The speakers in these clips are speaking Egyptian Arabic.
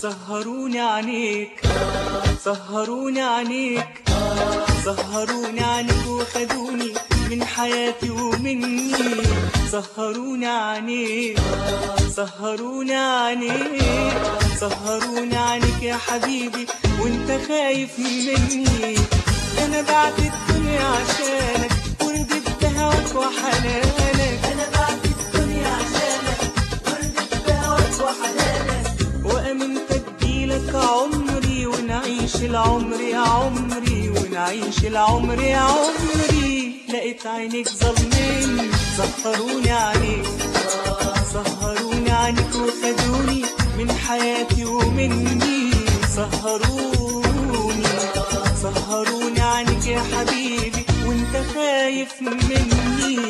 سهروني عنيك سهروني عنيك سهروني عنيك وخدوني من حياتي ومني سهروني عنيك سهروني عنيك سهروني عنيك يا حبيبي وانت خايف مني انا بعت الدنيا عشانك ورضيت بهواك وحنانك انا بعت الدنيا عشانك ورضيت بهواك وحنانك وامنت اديلك عمري ونعيش العمر يا عمري ونعيش العمر يا عمري لقيت عينيك ظلمين سهروني عليك سهروني عنك وخدوني من حياتي ومني سهروني سهروني عنك يا حبيبي وانت خايف مني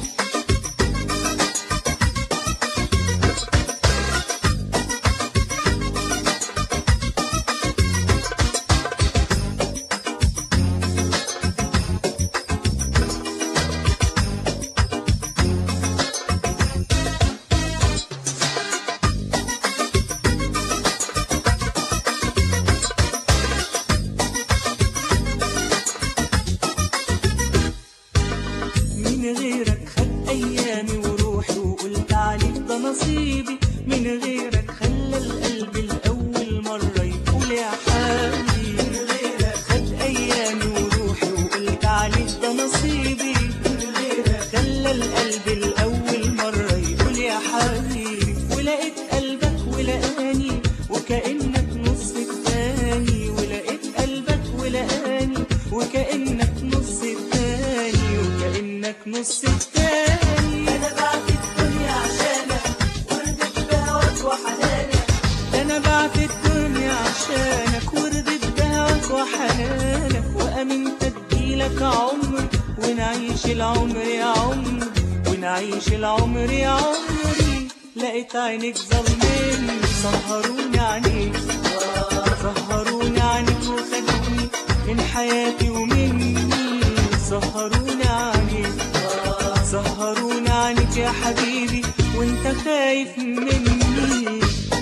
من غيرك خد ايامي وروحي وقلت عليك ده نصيبي من غيرك خلى القلب الاول مره يقول يا حبيبي من غيرك خد ايامي وروحي وقلت عليك ده نصيبي من غيرك خلى القلب الاول مره يقول يا حبيبي ولقيت قلبك ولقاني وكانك نص التاني ولقيت قلبك ولقاني وكانك نص التاني وكانك نص التاني انا بعت الدنيا عشانك ورضيت بهواك وحنانك انا بعت الدنيا عشانك ورضيت بهواك وحنانك وامنت اديلك عمر ونعيش العمر يا عمر ونعيش العمر يا عمري لقيت عينيك ظلمين سهروني عنيك سهروني عنيك وخدوني من حياتي ومني سهروني عنيك سهروني عنيك يا حبيبي وانت خايف مني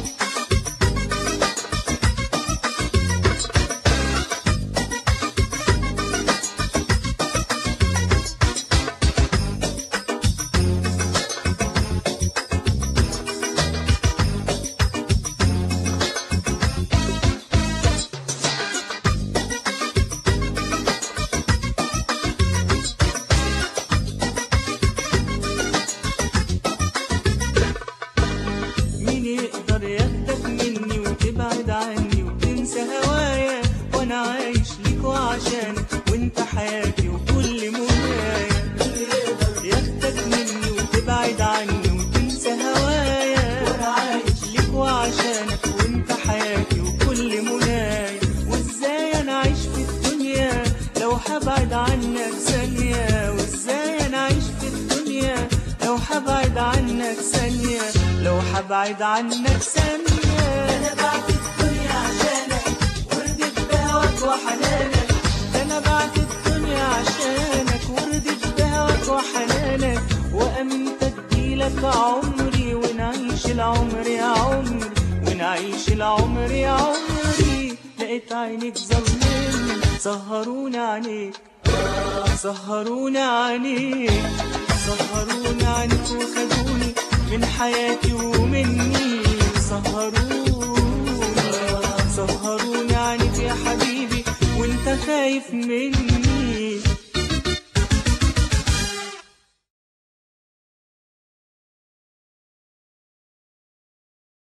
مين يقدر ياخدك مني وتبعد عني وتنسى هوايا وانا عايش ليك وعشانك وانت حياتي وكل منايا مين يقدر ياخدك مني وتبعد عني وتنسى هوايا وانا عايش ليك وعشانك وانت حياتي وكل منايا وازاي انا عايش في الدنيا لو هبعد عنك ثانية وازاي انا عايش في الدنيا لو هبعد عنك ثانية لو هبعد عنك ثانية أنا بعت الدنيا عشانك ورضيت بهواك وحنانك أنا بعت الدنيا عشانك ورضيت بهواك وحنانك وأمنت أديلك عمري ونعيش العمر يا عمري ونعيش العمر يا عمري لقيت عينيك ظلمين سهروني عنيك سهروني عنيك سهروني عنيك وخدوني من حياتي ومني سهروني سهروني عنيك يا حبيبي وانت خايف مني